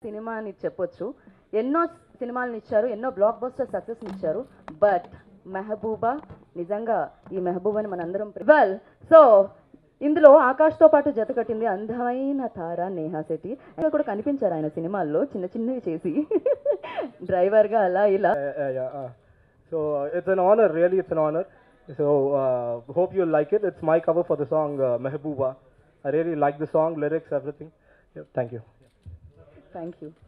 Cinema అని చెప్పొచ్చు ఎన్నో సినిమాలను ఇచ్చారు ఎన్నో బ్లాక్ బస్టర్ సక్సెస్ ఇచ్చారు బట్ మెహబూబా నిజంగా ఈ మెహబూబాని మనందరం వెల్ సో ఇందులో ఆకాష్తో పాటు జత కట్టింది అందమైన తార నేహా శెట్టి ఇంకా కూడా కనిపించారు ఆయన సినిమాల్లో చిన్న చిన్నవి చేసి డ్రైవర్గా అలా ఇలా Uh, uh, yeah. Uh, so uh, it's an honor, really, it's an honor. So uh, hope you'll like it. It's my cover for the song uh, Mehbooba. I really like the song, lyrics, everything. Yeah, thank you. Thank you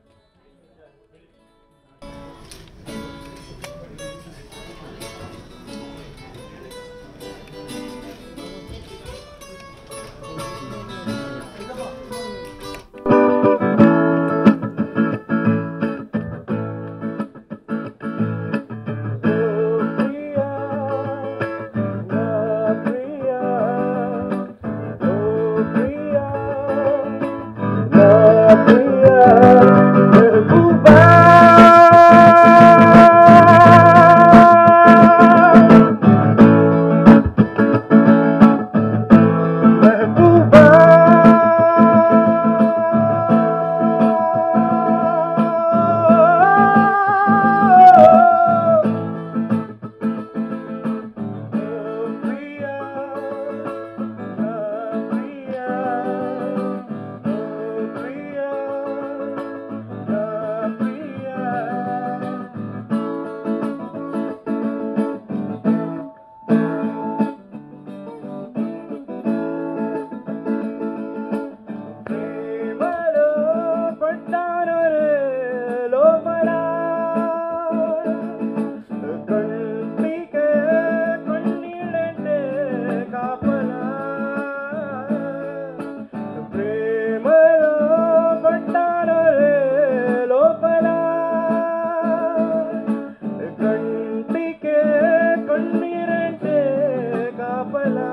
కంటికే కన్నీరంటే కాపలా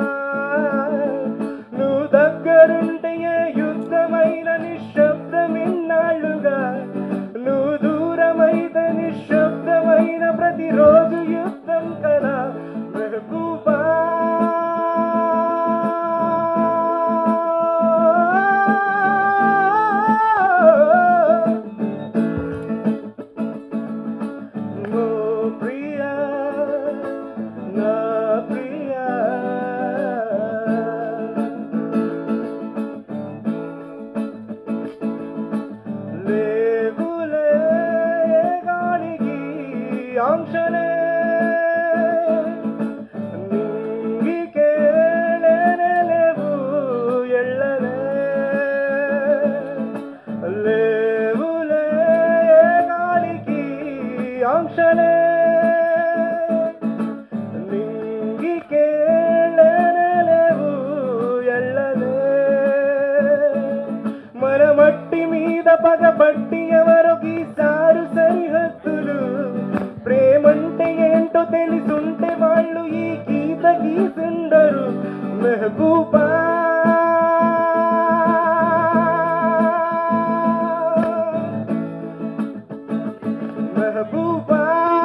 నువ్వు దగ్గరుంటే ఏ యుద్ధమైన నిశ్శబ్దమిన్నాళ్ళుగా నువ్వు దూరమైతే నిశ్శబ్దమైన ప్రతిరోజు యుద్ధం కదా మెహబూబా ఓ ప్రియా నా ప్రియా లేవులే గాలికి ఆంక్షలే నింగికే లేనే లేవు ఎళ్ళలే లేవులే గాలికి ఆంక్షలే నింగికే లేనే లేవు ఎళ్ళలే మన మట్టి మీద పగబట్టి ఎవరో గీసారు సరిహద్దులు ప్రేమంటే ఏంటో తెలిసుంటే వాళ్ళు ఈ గీత గీసుండరు మెహబూబా మెహబూబా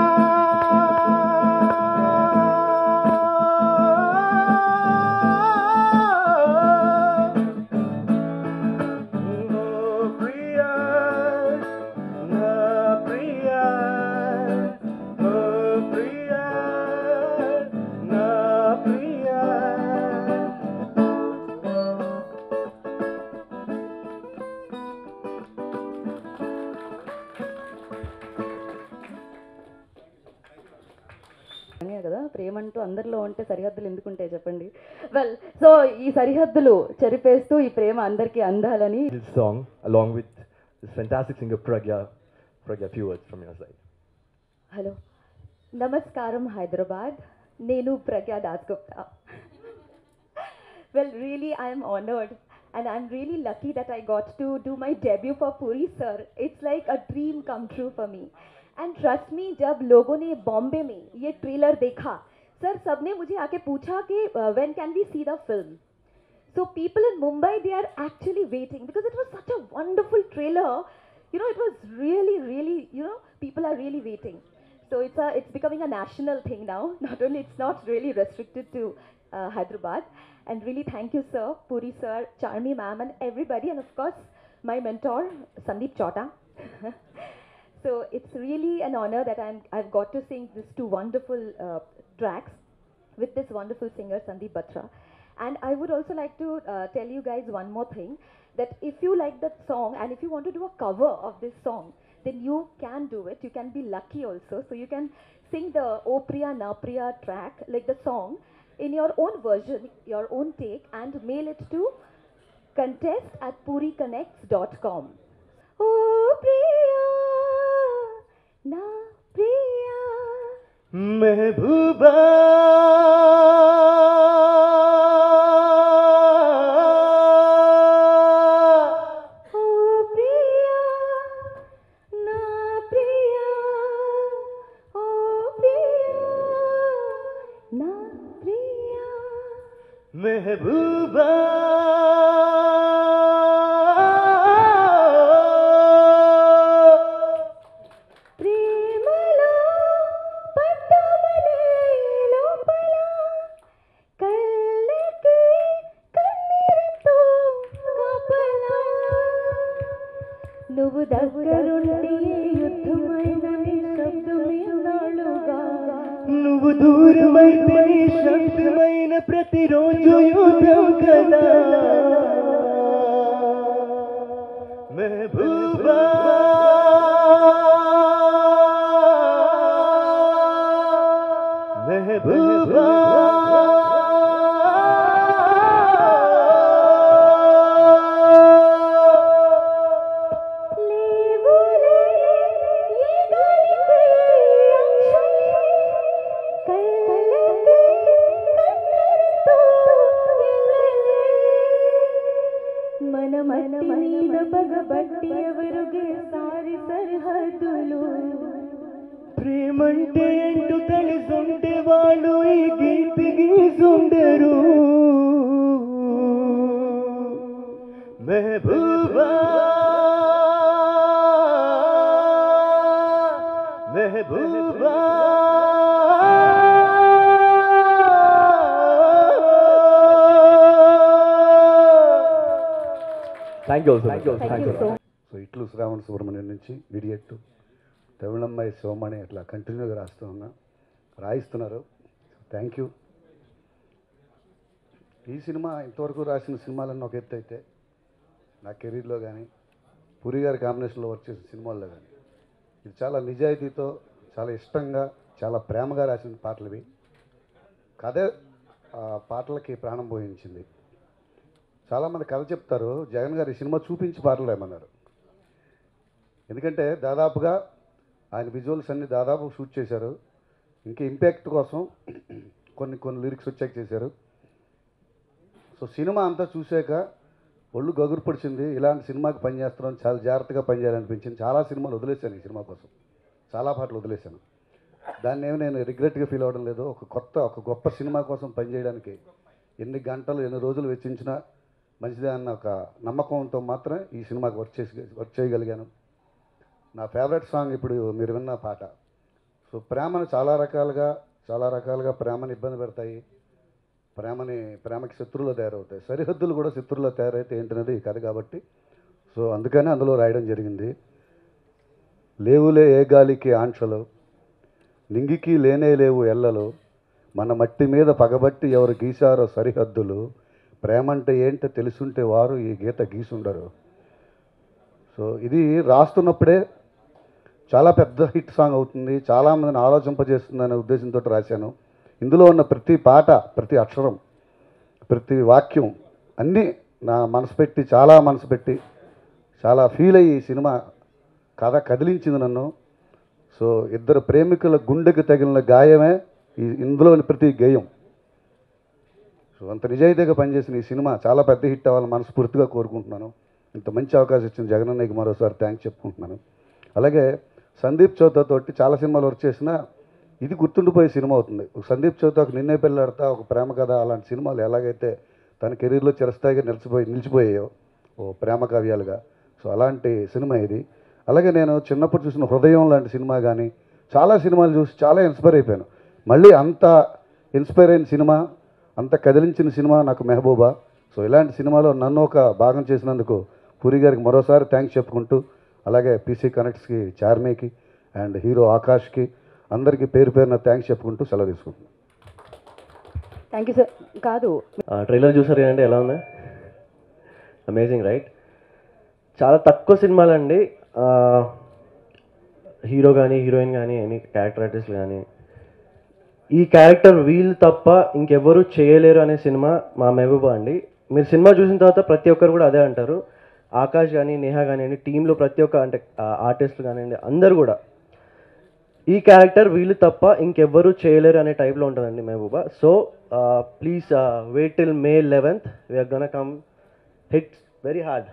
ఓ ప్రియా నా ప్రియా ఓ ప్రియా నా ప్రియా అనే కదా ప్రేమంటూ అందరిలో ఉంటే సరిహద్దులు ఎందుకుంటాయి చెప్పండి వెల్ సో ఈ సరిహద్దులు చెరిపేస్తూ ఈ ప్రేమ అందరికీ అందాలని this song along with this fantastic singer Pragya. Pragya, few words from your side. Hello నమస్కారం హైదరాబాద్ నేను Pragya Das Gupta well really I'm honoured and I'm really lucky that I got to do my debut for Puri sir it's like a dream come true for me and trust me जब लोगों ने बॉम्बे में ये trailer देखा sir सबने मुझे आके पूछा कि when can we see the film So people in Mumbai, they are actually waiting because it was such a wonderful trailer. You know, it was really, really, you know, people are really waiting. So it's a, it's becoming a national thing now. Not only it's not really restricted to uh, Hyderabad. And really, thank you, sir, Puri sir, Charmi ma'am, and everybody, and of course, my mentor, Sandeep Chota. so it's really an honor that I'm, I've got to sing these two wonderful uh, tracks with this wonderful singer, Sandeep Batra. And I would also like to uh, tell you guys one more thing that if you like that song and if you want to do a cover of this song, then you can do it. You can be lucky also. So you can sing the O Priya Na Priya track, like the song, in your own version, your own take, and mail it to contest at puriconnects.com. Oh Priya, Na Priya. Mehbooba Oh Priya, na Priya, oh Priya, na Priya. Mehbooba ప్రేమలో పట్టమనే లోపల కళ్ళకి కన్నీరుతో గోపల నువ్వు దగ్గరుండి యుద్ధమైన శబ్దమేనాళ్ళుగా నువ్వు దూరమైతే నీ శబ్దమైన ప్రతిరోజు యుద్ధం కదా మెహబూబా మెహబూబా లేవులే ఈ గాలికి అంశమే కళ్ళకి కన్నీరుతో ఎల్లలే. మన మట్టి మీద పగబట్టి ఎవరు గీసారి సరిహద్దులు ప్రేమంటే ఎంటు తెలిసుంటే వాళ్ళు ఈ గీతి గీసుండరు Mehbooba Mehbooba Thank you also. Thank you. Thank you so so ఇట్లు శ్రావణ సుబ్రహ్మణ్యం నుంచి విడియట్టు తమిళమ్మాయి శివమణి అట్లా కంటిన్యూగా రాస్తూ ఉన్నా రాయిస్తున్నారు థ్యాంక్ యూ ఈ సినిమా ఇంతవరకు రాసిన సినిమాలన్నీ ఒక ఎత్తు అయితే నా కెరీర్లో కానీ పూరి గారి కాంబినేషన్లో వర్క్ చేసిన సినిమాల్లో కానీ ఇది చాలా నిజాయితీతో చాలా ఇష్టంగా చాలా ప్రేమగా రాసిన పాటలు ఇవి కథ ఆ పాటలకి ప్రాణం పోయించింది చాలామంది కథ చెప్తారు జగన్ గారు ఈ సినిమా చూపించి పాటలు ఏమన్నారు ఎందుకంటే దాదాపుగా ఆయన విజువల్స్ అన్ని దాదాపు షూట్ చేశారు ఇంకా ఇంపాక్ట్ కోసం కొన్ని కొన్ని లిరిక్స్ వచ్చాక చేశారు సో సినిమా అంతా చూశాక ఒళ్ళు గగురు పడిచింది ఇలాంటి సినిమాకి పనిచేస్తున్నాం చాలా జాగ్రత్తగా పనిచేయాలనిపించింది చాలా సినిమాలు వదిలేశాను ఈ సినిమా కోసం చాలా పాటలు వదిలేశాను దాన్ని ఏమి నేను రిగ్రెట్గా ఫీల్ అవ్వడం లేదు ఒక కొత్త ఒక గొప్ప సినిమా కోసం పనిచేయడానికి ఎన్ని గంటలు ఎన్ని రోజులు వెచ్చించినా మంచిదే అన్న ఒక నమ్మకంతో మాత్రమే ఈ సినిమాకి వర్క్ చేసి వర్క్ చేయగలిగాను నా ఫేవరెట్ సాంగ్ ఇప్పుడు మీరు విన్న పాట సో ప్రేమను చాలా రకాలుగా చాలా రకాలుగా ప్రేమను ఇబ్బంది పెడతాయి ప్రేమని ప్రేమకి శత్రువులు తయారవుతాయి సరిహద్దులు కూడా శత్రువులు తయారైతే ఏంటనేది ఈ కథ కాబట్టి సో అందుకనే అందులో రాయడం జరిగింది లేవులే ఏ గాలికి ఆంక్షలు నింగికి లేనే లేవు ఎల్లలు మన మట్టి మీద పగబట్టి ఎవరు గీశారో సరిహద్దులు ప్రేమంటే ఏంటో తెలుసుంటే వారు ఈ గీత గీసుండరు సో ఇది రాస్తున్నప్పుడే చాలా పెద్ద హిట్ సాంగ్ అవుతుంది చాలామందిని ఆలోచింపజేస్తుందనే ఉద్దేశంతో రాశాను ఇందులో ఉన్న ప్రతి పాట ప్రతి అక్షరం ప్రతి వాక్యం అన్నీ నా మనసు పెట్టి చాలా మనసు పెట్టి చాలా ఫీల్ అయ్యి ఈ సినిమా కథ కదిలించింది నన్ను సో ఇద్దరు ప్రేమికుల గుండెకి తగిలిన గాయమే ఈ ఇందులోని ప్రతి గేయం సో అంత నిజాయితీగా పనిచేసిన ఈ సినిమా చాలా పెద్ద హిట్ అవ్వాలని మనస్ఫూర్తిగా కోరుకుంటున్నాను ఇంత మంచి అవకాశం ఇచ్చిన జగనన్నయ్యకి మరోసారి థ్యాంక్స్ చెప్పుకుంటున్నాను అలాగే సందీప్ చౌతా తోటి చాలా సినిమాలు వర్క్ చేసిన ఇది గుర్తుండిపోయే సినిమా అవుతుంది ఒక సందీప్ చౌతాకు నిన్నే పెళ్ళాడతా ఒక ప్రేమ కథ అలాంటి సినిమాలు ఎలాగైతే తన కెరీర్లో చిరస్థాయిగా నిలిచిపోయి నిలిచిపోయాయో ఓ ప్రేమ కావ్యాలుగా సో అలాంటి సినిమా ఇది అలాగే నేను చిన్నప్పుడు చూసిన హృదయం లాంటి సినిమా కానీ చాలా సినిమాలు చూసి చాలా ఇన్స్పైర్ అయిపోయాను మళ్ళీ అంత ఇన్స్పైర్ అయిన సినిమా అంత కదిలించిన సినిమా నాకు మెహబూబా సో ఇలాంటి సినిమాలో నన్ను ఒక భాగం చేసినందుకు పూరి గారికి మరోసారి థ్యాంక్స్ చెప్పుకుంటూ అలాగే పీసీ కనెక్ట్స్కి చార్మీకి అండ్ హీరో ఆకాష్కి అందరికీ పేరు పేరున థ్యాంక్స్ చెప్పుకుంటూ సెలవు తీసుకుంటున్నాను థ్యాంక్ యూ సార్ కాదు ట్రైలర్ చూసారు కదండి ఎలా ఉంది అమేజింగ్ రైట్ చాలా తక్కువ సినిమాలండి హీరో కానీ హీరోయిన్ కానీ ఎనీ క్యారెక్టర్ ఆర్టిస్ట్ కానీ ఈ క్యారెక్టర్ వీళ్ళు తప్ప ఇంకెవ్వరూ చేయలేరు అనే సినిమా మా మెహబూబా అండి మీరు సినిమా చూసిన తర్వాత ప్రతి ఒక్కరు కూడా అదే అంటారు ఆకాష్ కానీ నేహా కానివ్వండి టీంలో ప్రతి ఒక్క అంటే ఆర్టిస్టులు కానివ్వండి అందరు కూడా ఈ క్యారెక్టర్ వీళ్ళు తప్ప ఇంకెవ్వరూ చేయలేరు అనే టైప్లో ఉంటుందండి Mehbooba so please wait till May eleventh we are gonna come hit very hard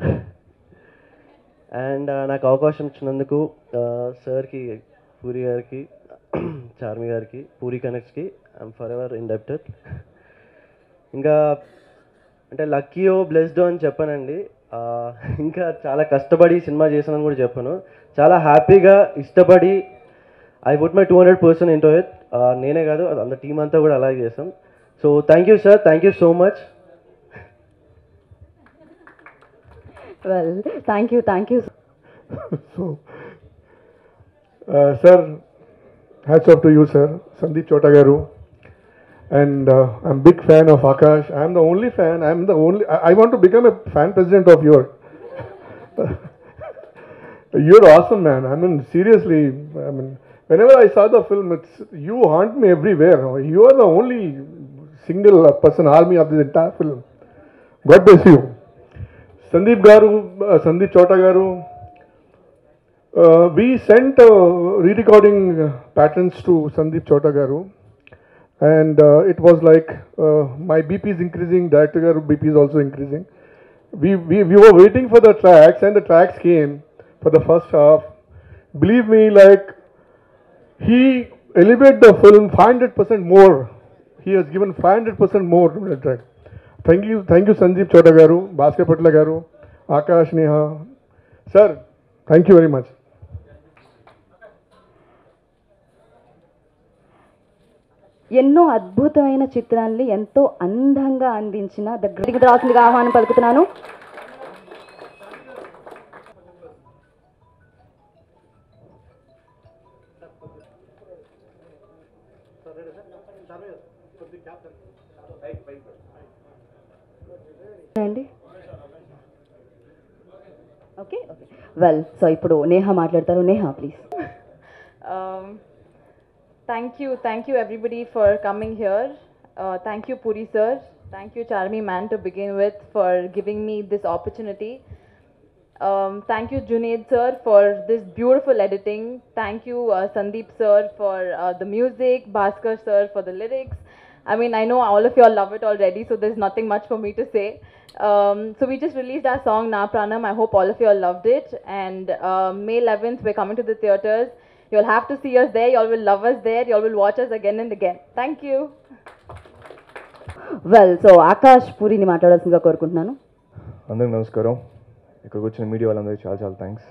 and నాకు అవకాశం ఇచ్చినందుకు సార్కి పూరి గారికి చార్మి గారికి పూరి కనెక్ట్స్కి ఐఎమ్ ఫర్ ఎవర్ ఇండెప్టెడ్ ఇంకా అంటే లక్కీయో బ్లెస్డో అని చెప్పానండి ఆ, ఇంకా చాలా కష్టపడి సినిమా చేశానని కూడా చెప్పాను చాలా హ్యాపీగా ఇష్టపడి I put my two hundred percent into it నేనే కాదు అది అంత టీం అంతా కూడా అలాగే చేసాం so thank you sir thank you so much well thank you thank you so, uh, sir, hats off to you, sir, Sandeep Chotagaru. And uh, I'm big fan of Akash. I'm the only fan. I'm the only. I, I want to become a fan president of your. You're awesome, man. I mean, seriously. I mean, whenever I saw the film, it's you haunt me everywhere. You are the only single person army of this entire film. God bless you. Sandeep Garu, uh, Sandeep Chota Garu, uh, we sent uh, re-recording uh, patterns to Sandeep Chota Garu, and uh, it was like uh, my BP is increasing, director Garu BP is also increasing. We, we, we were waiting for the tracks, and the tracks came for the first half. Believe me, like he elevated the film 500% more. He has given 500% more to the track. Thank you, thank you, Sanjeev Chota Garu, Bhaskar Patla Garu, Akash Neha. Sir, thank you very much. ఎన్నో అద్భుతమైన చిత్రాల్ని ఎంతో అందంగా అందించిన the great రాసులుగా ఆహ్వానం పలుకుతున్నాను అండి okay okay well so ఇప్పుడు నేహా మాట్లాడతారు Neha please Um, thank you, thank you everybody for coming here. Uh, thank you, Puri sir. Thank you, Charmi man, to begin with, for giving me this opportunity. Um, thank you, Junaid sir, for this beautiful editing. Thank you, uh, Sandeep sir, for uh, the music, Bhaskar sir, for the lyrics. I mean, I know all of you all love it already, so there's nothing much for me to say. Um, so we just released our song Na Pranam. I hope all of you all loved it. And uh, May 11th, we're coming to the theaters. You'll have to see us there. Y'all will love us there. Y'all will watch us again and again. Thank you. Well so Akash పూరిని మాట్లాడాల్సిందిగా కోరుకుంటున్నాను అందరికి నమస్కారం ఇక్కడికి వచ్చిన media వాళ్ళందరికీ చాలా చాలా థ్యాంక్స్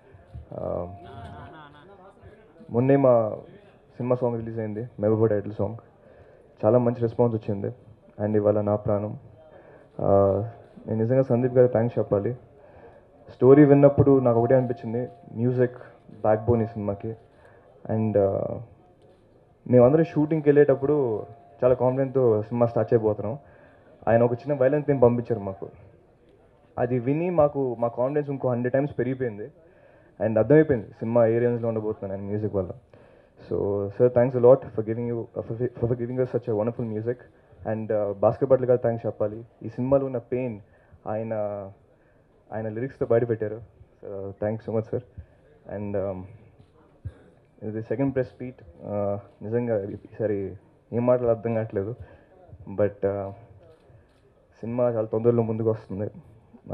మొన్నే మా సినిమా సాంగ్ రిలీజ్ అయింది మెహబూబా టైటిల్ సాంగ్ చాలా మంచి రెస్పాన్స్ వచ్చింది అండ్ ఇవాళ నా ప్రాణం ఆ, నేను నిజంగా సందీప్ గారికి థ్యాంక్స్ చెప్పాలి స్టోరీ విన్నప్పుడు నాకు ఒకటే అనిపించింది మ్యూజిక్ బ్యాక్ బోన్ ఈ సినిమాకి అండ్ మేమందరం షూటింగ్కి వెళ్ళేటప్పుడు చాలా కాన్ఫిడెంట్తో సినిమా స్టార్ట్ చేయబోతున్నాం ఆయన ఒక చిన్న వైలెన్స్ నేను పంపించారు మాకు అది విని మాకు మా కాన్ఫిడెన్స్ ఇంకో హండ్రెడ్ టైమ్స్ పెరిగిపోయింది అండ్ అర్థమైపోయింది సినిమా ఏ రేంజ్లో ఉండబోతున్నాను నేను మ్యూజిక్ వల్ల so sir thanks lot for giving you for giving us such wonderful music and Bhaskar Bhatla garu thanks చెప్పాలి ఈ సినిమాలో ఉన్న పెయిన్ ఆయన ఆయన లిరిక్స్తో బయటపెట్టారు thanks so much sir and ఇది సెకండ్ ప్రెస్ స్పీట్ నిజంగా ఈసారి ఏం మాటలు అర్థం కావట్లేదు బట్ సినిమా చాలా తొందరలో ముందుకు వస్తుంది ఆ,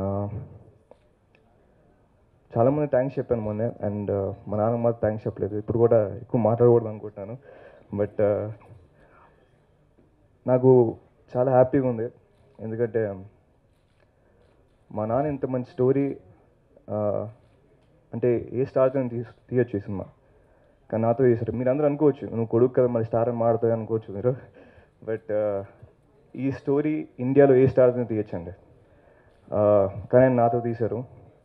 చాలామంది థ్యాంక్స్ చెప్పాను మొన్నే అండ్ మా నాన్న మాకు థ్యాంక్స్ చెప్పలేదు ఇప్పుడు కూడా ఎక్కువ మాట్లాడకూడదు అనుకుంటున్నాను బట్ నాకు చాలా హ్యాపీగా ఉంది ఎందుకంటే మా నాన్న ఇంత మంచి స్టోరీ అంటే ఏ స్టార్తో తీ తీయొచ్చు ఈ సినిమా కానీ నాతో చేశారు మీరు అందరూ అనుకోవచ్చు నువ్వు కొడుకు కదా మరి స్టార్ అని మాడుతుంది అనుకోవచ్చు మీరు బట్ ఈ స్టోరీ ఇండియాలో ఏ స్టార్తో తీయొచ్చండి ఆ, కానీ ఆయన నాతో తీశారు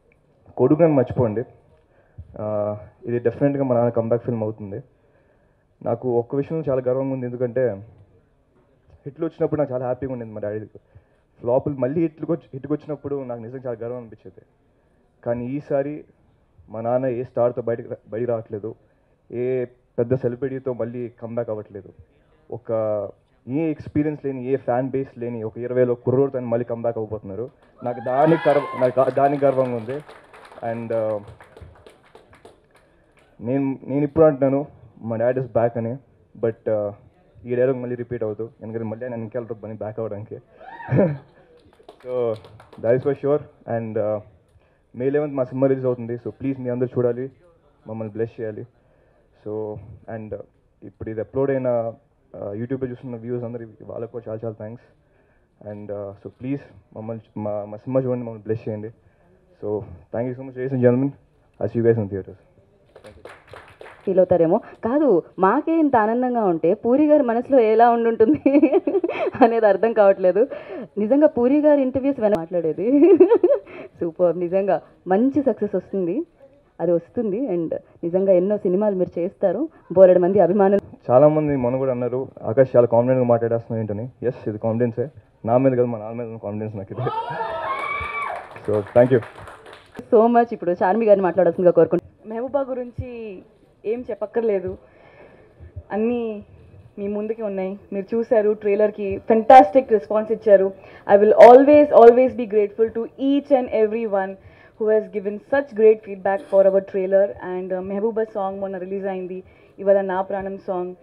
కొడుకుని మర్చిపోండి ఆ, ఇది డెఫినెట్గా మా నాన్న కంబ్యాక్ ఫిల్మ్ అవుతుంది నాకు ఒక్క విషయం చాలా గర్వంగా ఉంది ఎందుకంటే హిట్లు వచ్చినప్పుడు నాకు చాలా హ్యాపీగా ఉండేది మా డాడీ ఫ్లాపులు మళ్ళీ హిట్లకు వచ్చి హిట్కి వచ్చినప్పుడు నాకు నిజంగా చాలా గర్వం అనిపించేది కానీ ఈసారి మా నాన్న ఏ స్టార్తో బయటకు రా- బయటికి రావట్లేదు ఏ పెద్ద సెలబ్రిటీతో మళ్ళీ కంబ్యాక్ అవ్వట్లేదు ఒక ఏ ఎక్స్పీరియన్స్ లేని ఏ ఫ్యాన్ బేస్ లేని ఒక ఇరవైలో కుర్రోడితో మళ్ళీ కంబ్యాక్ అవ్వబోతున్నారు నాకు దానికి గర్వ నాకు దా- దానికి గర్వంగా ఉంది అండ్ నేను నేను ఇప్పుడు అంటున్నాను మా డాడ్ ఇస్ బ్యాక్ అని బట్ ఈ డైలాగ్ మళ్ళీ రిపీట్ అవుతూ ఎందుకంటే మళ్ళీ నేను ఇంకెళ్ళరు పని బ్యాక్ అవ్వడానికి so that is for sure and May eleventh మా సినిమా రిలీజ్ అవుతుంది సో ప్లీజ్ మీ అందరూ చూడాలి మమ్మల్ని బ్లెస్ చేయాలి సో అండ్ ఇప్పుడు ఇది అప్లోడ్ అయిన యూట్యూబ్లో చూస్తున్న వ్యూస్ అందరు వాళ్ళకు కూడా చాలా చాలా థ్యాంక్స్ అండ్ సో ప్లీజ్ మమ్మల్ని మా మా సినిమా చూడండి మమ్మల్ని బ్లెస్ చేయండి so thank you so much ladies and gentlemen as you guys in theatres feel అవుతారేమో కాదు మాకే ఇంత ఆనందంగా ఉంటే పూరి గారి మనసులో ఎలా ఉండుంటుంది అనేది అర్థం కావట్లేదు నిజంగా పూరి గారి ఇంటర్వ్యూస్ వెన మాట్లాడేది సూపర్ నిజంగా మంచి సక్సెస్ వస్తుంది అది వస్తుంది అండ్ నిజంగా ఎన్నో సినిమాలు మీరు చేస్తారు బోలెడు మంది అభిమానులు చాలా మంది మొన్న కూడా అన్నారు ఆకాష్ చాలా కాన్ఫిడెంట్గా మాట్లాడేస్తున్నావు ఏంటని ఎస్ ఇది కాన్ఫిడెన్సే నా మీద కదా మా నాన్న మీద కాన్ఫిడెన్స్ నాకు ఇది so thank you so much ఇప్పుడు చార్మి గారిని మాట్లాడాల్సిందిగా కోరుకుంటున్నాను మెహబూబా గురించి ఏం చెప్పక్కర్లేదు అన్నీ మీ ముందుకే ఉన్నాయి మీరు చూశారు ట్రైలర్కి ఫెంటాస్టిక్ రెస్పాన్స్ ఇచ్చారు I will always always be grateful to each and every one who has given such great feedback for our trailer and Mehbooba song మొన్న రిలీజ్ అయింది ఇవాళ నా ప్రాణం song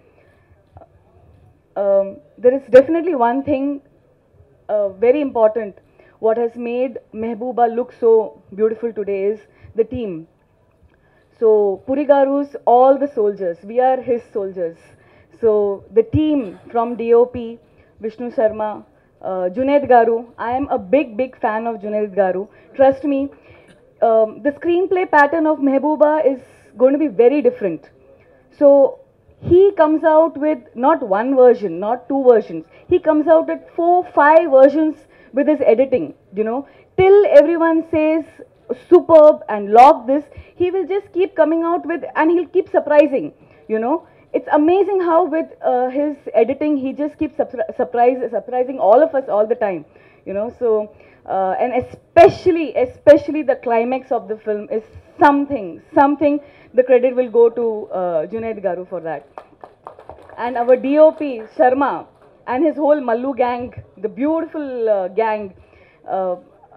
there is definitely one thing uh, very important. What has made Mehbooba look so beautiful today is the team. So Purigaru's all the soldiers. We are his soldiers. So the team from DOP, Vishnu Sharma, uh, Junaid Garu. I am a big, big fan of Junaid Garu. Trust me, um, the screenplay pattern of Mehbooba is going to be very different. So he comes out with not one version, not two versions. He comes out with four, five versions with his editing, you know, till everyone says superb and log this, he will just keep coming out with and he'll keep surprising, you know. It's amazing how with uh, his editing he just keeps surpri- surprise, surprising all of us all the time, you know. So uh, and especially especially the climax of the film is something something the credit will go to uh, Junaid Garu for that and our DOP Sharma and his whole Mallu gang the beautiful uh, gang uh,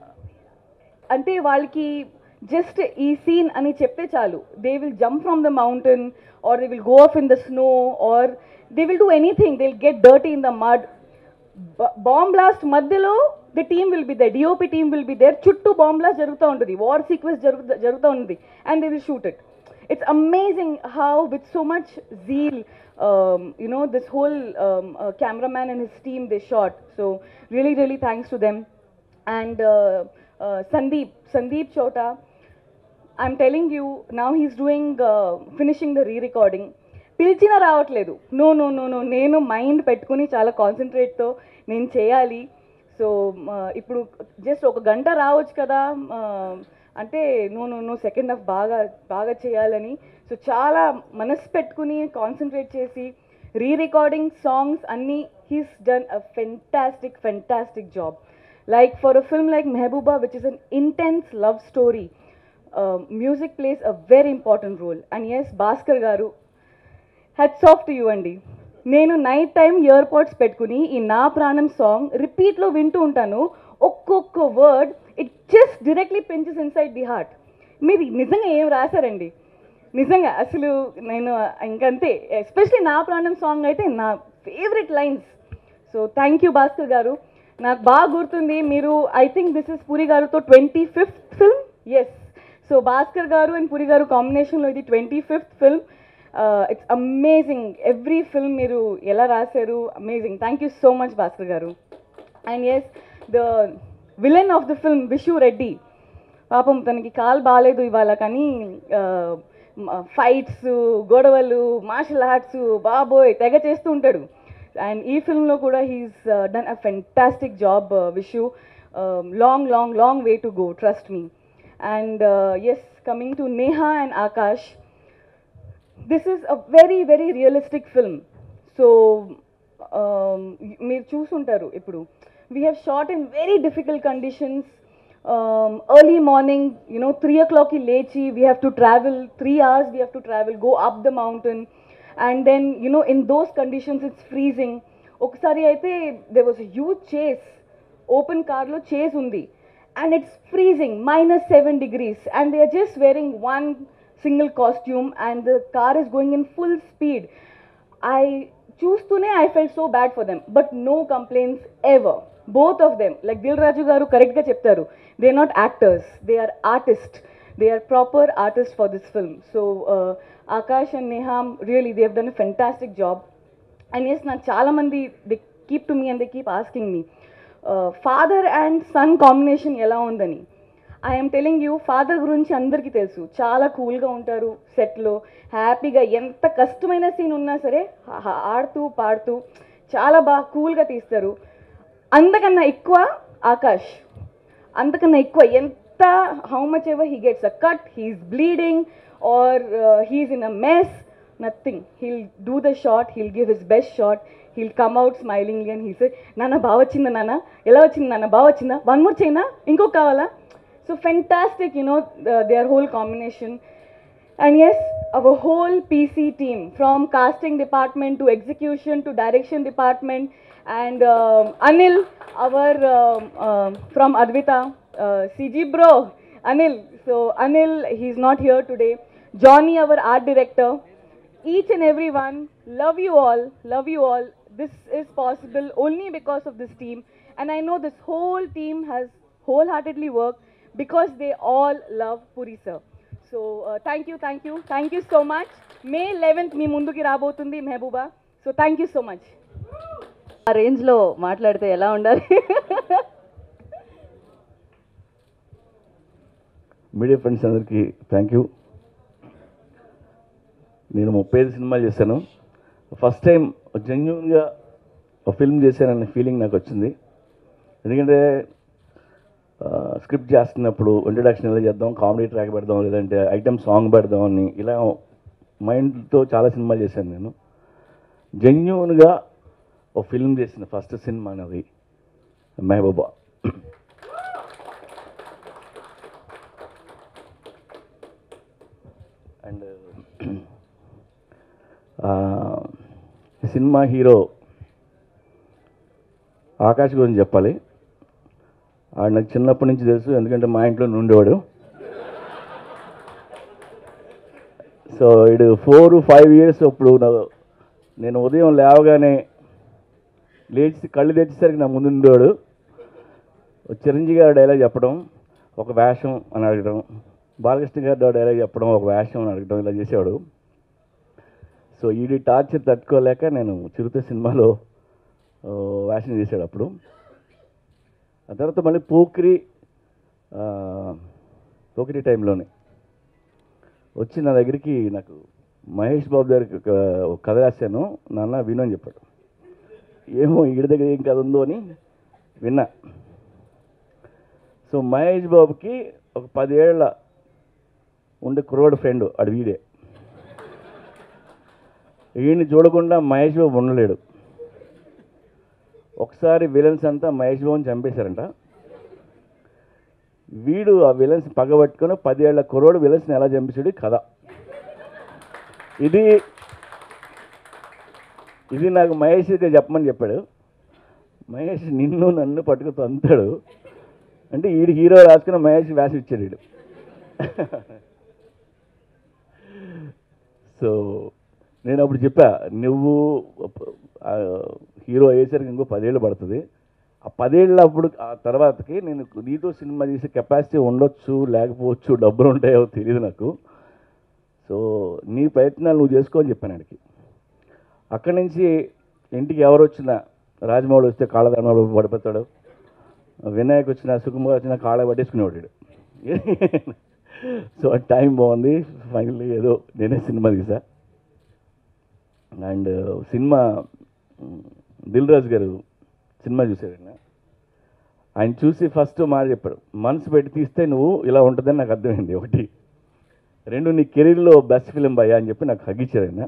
అంటే వాళ్ళకి just ఈ scene అని చెప్తే చాలు they will jump from the mountain or they will go off in the snow or they will do anything they will get dirty in the mud bomb blast మధ్యలో the team will be there DOP team will be there చుట్టూ bomb blast జరుగుతూ ఉంటుంది war sequence జరుగుతూ జరుగుతూ ఉంటుంది and they will shoot it it's amazing how with so much zeal um, you know this whole um, uh, cameraman and his team they shot so really really thanks to them and uh, uh, sandeep sandeep chota i'm telling you now he's doing uh, finishing the re-recording పిలిచినా రావట్లేదు no no no no నేను mind పెట్టుకుని చాలా కాన్సన్ట్రేట్తో నేను చేయాలి so ఇప్పుడు just ఒక గంట రావచ్చు కదా uh, అంటే no no no second half బాగా బాగా చేయాలని సో చాలా మనసు పెట్టుకుని కాన్సన్ట్రేట్ చేసి రీ రికార్డింగ్ సాంగ్స్ అన్నీ he's done a fantastic fantastic job like for a film like Mehbooba which is an intense love story music plays a very important role and yes Bhaskar garu heads off to you అండి నేను night time year pads పెట్టుకుని ఈ నా ప్రాణం song రిపీట్లో వింటూ ఉంటాను ఒక్కొక్క word it just directly punches inside the heart మీరు నిజంగా ఏం రాశారండి నిజంగా అసలు నేను ఇంకంతే ఎస్పెషలీ నా ప్రాణం సాంగ్ అయితే నా favourite lines so thank you Bhaskar garu నాకు బాగా గుర్తుంది మీరు I think this is Puri గారుతో twenty fifth film yes so Bhaskar garu and Puri garu కాంబినేషన్లో ఇది twenty fifth film it's amazing every film మీరు ఎలా రాశారు amazing thank you so much Bhaskar garu and yes the villain of the film Vishu Reddy పాపం తనకి కాల్ బాగాలేదు ఇవాళ కానీ ఫైట్స్ గొడవలు మార్షల్ ఆర్ట్స్ బాబోయ్ తెగ చేస్తూ ఉంటాడు అండ్ ఈ ఫిల్మ్లో కూడా he's done a fantastic job Vishu long long long way to go trust me And uh, yes, coming to Neha and Akash, this is a very, very realistic film. So, um, మీరు చూసుంటారు ఇప్పుడు we have shot in very difficult conditions early morning you know three ఓ క్లాక్కి లేచి we have to travel three hours we have to travel go up the mountain and then you know in those conditions it's freezing ఒకసారి అయితే they was huge chase open కార్లో chase ఉంది and it's freezing minus seven degrees and they are just wearing one single costume and the car is going in full speed I చూస్తూనే I felt so bad for them but no complaints ever both of them like Dil Raju garu కరెక్ట్గా చెప్తారు they are not actors they are artist they are proper artist for this film so Akash and నేహామ్ really they have done a fantastic job and yes నాకు చాలామంది they keep to me and they keep asking me father and son combination ఎలా ఉందని I'm telling you father గురించి అందరికీ తెలుసు చాలా కూల్గా ఉంటారు సెట్లో హ్యాపీగా ఎంత కష్టమైన సీన్ ఉన్నా సరే హా- హా- ఆడుతూ పాడుతూ చాలా బాగా కూల్గా తీస్తారు అంతకన్నా ఎక్కువ ఆకాష్ అంతకన్నా ఎక్కువ ఎంత how much ever he gets a cut he's bleeding or he's in a mess nothing he'll do the shot he'll give his best shot he'll come out smiling and he say నాన్న బాగా వచ్చిందా నాన్న ఎలా వచ్చింది నాన్న బాగా వచ్చిందా one more చైనా ఇంకొక కావాలా so fantastic you know they are whole combination And yes, our whole PC team, from casting department to execution to direction department, and um Anil, our um, um, from Advita, uh, CG bro, Anil. So Anil, he's not here today. Johnny, our art director. Each and every one, love you all, love you all. This is possible only because of this team, and I know this whole team has wholeheartedly worked because they all love Puri sir. So thank you thank you thank you so much May eleventh మీ ముందుకి రాబోతుంది Mehbooba so thank you so much ఆ రేంజ్లో మాట్లాడితే ఎలా ఉండాలి media friends అందరికీ thank you నేను ముప్పై ఐదు సినిమాలు చేశాను ఫస్ట్ టైం జెన్యున్గా ఒక ఫిల్మ్ చేశానన్న ఫీలింగ్ నాకు వచ్చింది ఎందుకంటే స్క్రిప్ట్ చేస్తున్నప్పుడు ఇంట్రడక్షన్ ఎలా చేద్దాం కామెడీ ట్రాక్ పెడదాం లేదంటే ఐటమ్ సాంగ్ పెడదాం అని ఇలా మైండ్తో చాలా సినిమాలు చేశాను నేను జెన్యున్గా ఒక ఫిల్మ్ చేసిన ఫస్ట్ సినిమా అనేది Mehbooba and cinema hero Akash గురించి చెప్పాలి ఆడు నాకు చిన్నప్పటి నుంచి తెలుసు ఎందుకంటే మా ఇంట్లో ఉండేవాడు సో ఇడు ఫోర్ ఫైవ్ ఇయర్స్ అప్పుడు నా- నేను ఉదయం లేవగానే లేచి కళ్ళు తెచ్చేసరికి నా ముందు ఉండేవాడు ఒక చిరంజీవి గారు డైలాగ్ చెప్పడం ఒక వేషం అని అడగడం బాలకృష్ణ గారు డైలాగ్ చెప్పడం ఒక వేషం అని అడగడం ఇలా చేసేవాడు సో ఈడి టార్చర్ తట్టుకోలేక నేను చిరుత సినిమాలో ఆ, వేషం చేశాడు అప్పుడు ఆ తర్వాత మళ్ళీ పోకిరి ఆ, పోకిరి టైంలోనే వచ్చి నా దగ్గరికి నాకు మహేష్ బాబు దగ్గరికి ఒక ఒక కథ రాశాను నాన్న విను అని చెప్పాడు ఏమో ఈడి దగ్గర ఏం కథ ఉందో అని విన్నా సో మహేష్ బాబుకి ఒక పదేళ్ల ఉండే కుర్రోడు ఫ్రెండ్ అడు వీడే ఈయన్ని చూడకుండా మహేష్ బాబు ఉండలేడు ఒకసారి విలన్స్ అంతా మహేష్ బాబుని చంపేశారంట వీడు ఆ విలన్స్ పగబట్టుకొని పదేళ్ల కుర్రోడు విలన్స్ని ఎలా చంపేశాడు కథ ఇది ఇది నాకు మహేష్గా చెప్పమని చెప్పాడు మహేష్ నిన్ను నన్ను పట్టుకు తంతాడు అంటే ఈడు హీరో రాసుకుని మహేష్ వేషం ఇచ్చాడు వీడు సో నేను అప్పుడు చెప్పా నువ్వు ఆ, హీరో అయ్యేసరికి ఇంకో పదేళ్ళు పడుతుంది ఆ పదేళ్ళ అప్పుడు ఆ తర్వాతకి నేను నీతో సినిమా చేసే కెపాసిటీ ఉండొచ్చు లేకపోవచ్చు డబ్బులు ఉంటాయో తెలియదు నాకు సో నీ ప్రయత్నాలు నువ్వు చేసుకో అని చెప్పాను ఆయనకి అక్కడి నుంచి ఇంటికి ఎవరు వచ్చినా రాజమౌళి వస్తే కాళ్ళదానంలో పడిపోతాడు వినాయక్ వచ్చిన సుకుమార్ వచ్చిన కాళ్ళ పట్టేసుకునేవాడు వీడు. సో ఆ టైం బాగుంది ఫైనల్లీ ఏదో నేనే సినిమా తీసా అండ్ సినిమా దిల్ రాజు గారు సినిమా చూశారు ఆయన ఆయన చూసి ఫస్ట్ మాట చెప్పాడు మనసు పెట్టి తీస్తే నువ్వు ఇలా ఉంటుందని నాకు అర్థమైంది ఒకటి రెండు నీ కెరీర్లో బెస్ట్ ఫిలిం భయ్యా అని చెప్పి నాకు హగ్గించారు ఆయన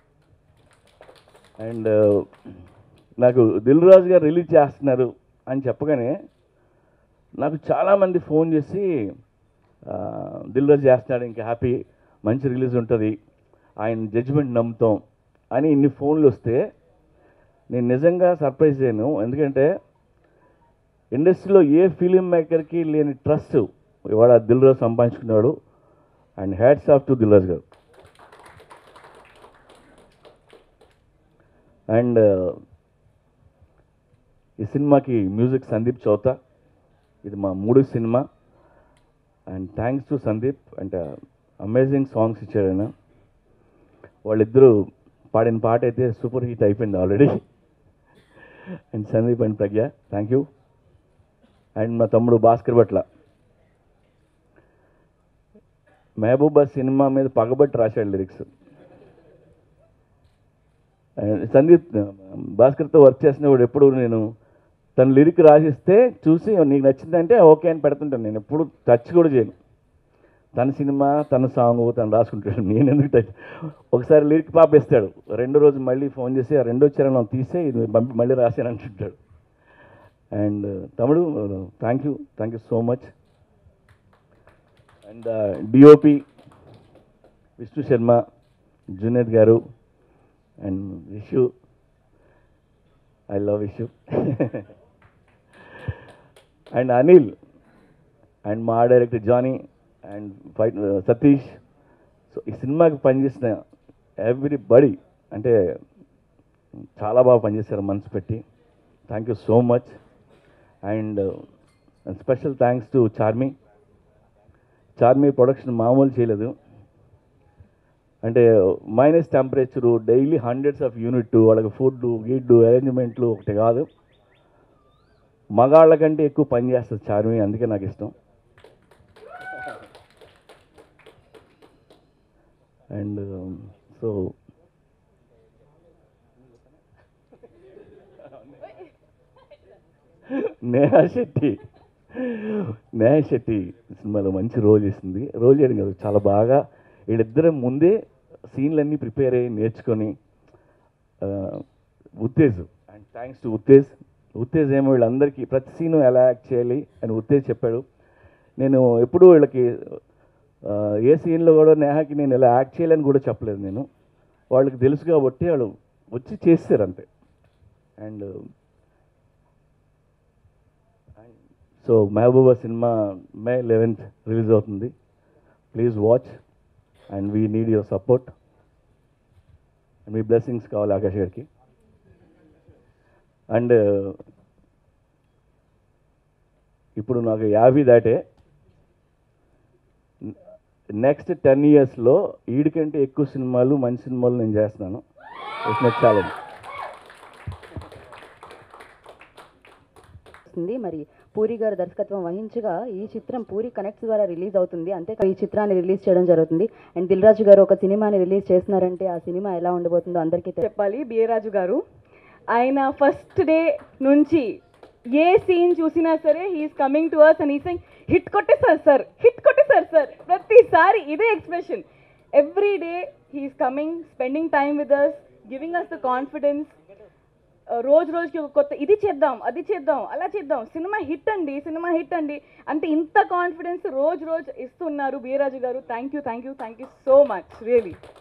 అండ్ నాకు దిల్ రాజు గారు రిలీజ్ చేస్తున్నారు అని చెప్పగానే నాకు చాలామంది ఫోన్ చేసి ఆ, దిల్ రాజు చేస్తున్నాడు ఇంకా హ్యాపీ మంచి రిలీజ్ ఉంటుంది ఆయన జడ్జిమెంట్ నమ్ముతాం అని ఇన్ని ఫోన్లు వస్తే నేను నిజంగా సర్ప్రైజ్ అయ్యాను ఎందుకంటే ఇండస్ట్రీలో ఏ ఫిలిం మేకర్కి లేని ట్రస్ట్ ఇవాళ దిల్ రాజు సంపాదించుకున్నాడు and hats off to Dil Raju garu and ఈ సినిమాకి మ్యూజిక్ సందీప్ చౌతా ఇది మా మూడు cinema and thanks to Sandeep అంటే అమేజింగ్ సాంగ్స్ ఇచ్చాడు ఆయన వాళ్ళిద్దరూ పాడిన పాట అయితే సూపర్ హిట్ అయిపోయింది already and Sandeep and Pragna thank you and మా తమ్ముడు భాస్కర్ భట్ల మహబూబా సినిమా మీద పగబట్టి రాశాడు లిరిక్స్ అండ్ సందీప్ భాస్కర్తో వర్క్ చేసినప్పుడు ఎప్పుడు నేను తన లిరిక్ రాసిస్తే చూసి నీకు నచ్చిందంటే ఓకే అని పెడుతుంటాను నేను ఎప్పుడు టచ్ కూడా చేయను తన సినిమా తన సాంగ్ తను రాసుకుంటాడు నేను ఎందుకు టచ్ ఒకసారి లిరిక్ పాపేస్తాడు రెండో రోజు మళ్ళీ ఫోన్ చేసి ఆ రెండో చరణం తీసే ఇది పంపి మళ్ళీ రాశాను అంటుంటాడు అండ్ తమ్ముడు thank you thank you so much and DOP Vishnu Sharma Juned garu and Vishu I love Vishu and Anil and మా director Johnny and fight Satish so ఈ సినిమాకి పనిచేసిన ఎవ్రీబడి అంటే చాలా బాగా పనిచేశారు మనసు పెట్టి thank you so much and special thanks to Charmi Charmi production మామూలు చేయలేదు అంటే minus temperature daily hundreds of unit వాళ్ళకి ఫుడ్ గిడ్డు అరేంజ్మెంట్లు ఒకటి కాదు మగాళ్ళ కంటే ఎక్కువ పని చేస్తుంది చార్మి అందుకే నాకు ఇష్టం అండ్ సో నేహా శెట్టి నేహా శెట్టి సినిమాలో మంచి రోల్ చేసింది రోల్ చేయడం కాదు చాలా బాగా వీళ్ళిద్దరం ముందే సీన్లన్నీ ప్రిపేర్ అయ్యి నేర్చుకొని ఆ, Uttej and thanks to Uttej Uttej ఏమో వీళ్ళందరికీ ప్రతి సీను ఎలా యాక్ట్ చేయాలి అని ఉత్తేజ్ చెప్పాడు నేను ఎప్పుడూ వీళ్ళకి ఆ, ఏ సీన్లో కూడా నేహాకి నేను ఎలా యాక్ట్ చేయాలని కూడా చెప్పలేదు నేను వాళ్ళకి తెలుసు కాబట్టి వాళ్ళు వచ్చి చేస్తారు అంతే and so Mehbooba cinema May eleventh release అవుతుంది please watch and we need your support మీ బ్లెస్సింగ్స్ కావాలి ఆకాష్ గారికి అండ్ ఇప్పుడు నాకు యాభై దాటే నెక్స్ట్ టెన్ ఇయర్స్లో వీడికంటే ఎక్కువ సినిమాలు మంచి సినిమాలు నేను చేస్తున్నాను ఇట్స్ మై ఛాలెంజ్ వస్తుంది మరి పూరి గారు దర్శకత్వం వహించగా ఈ చిత్రం పూరి కనెక్ట్స్ ద్వారా రిలీజ్ అవుతుంది అంతేకాదు ఈ చిత్రాన్ని రిలీజ్ చేయడం జరుగుతుంది అండ్ దిల్ రాజు గారు ఒక సినిమాని రిలీజ్ చేస్తున్నారంటే ఆ సినిమా ఎలా ఉండబోతుందో అందరికీ తె- చెప్పాలి బిఏ రాజు గారు ఆయన ఫస్ట్ డే నుంచి ఏ సీన్ చూసినా సరే he's coming to us and ఈ సెయింగ్ హిట్ కొట్టేశారు సార్ హిట్ కొట్టేశారు సార్ ప్రతిసారి ఇదే expression every day he's coming spending time with us giving us the confidence రోజు రోజుకి ఒక కొత్త ఇది చేద్దాం అది చేద్దాం అలా చేద్దాం సినిమా హిట్ అండి సినిమా హిట్ అండి అంటే ఇంత కాన్ఫిడెన్స్ రోజు రోజు ఇస్తున్నారు బిఏరాజు గారు thank you thank you thank you so much really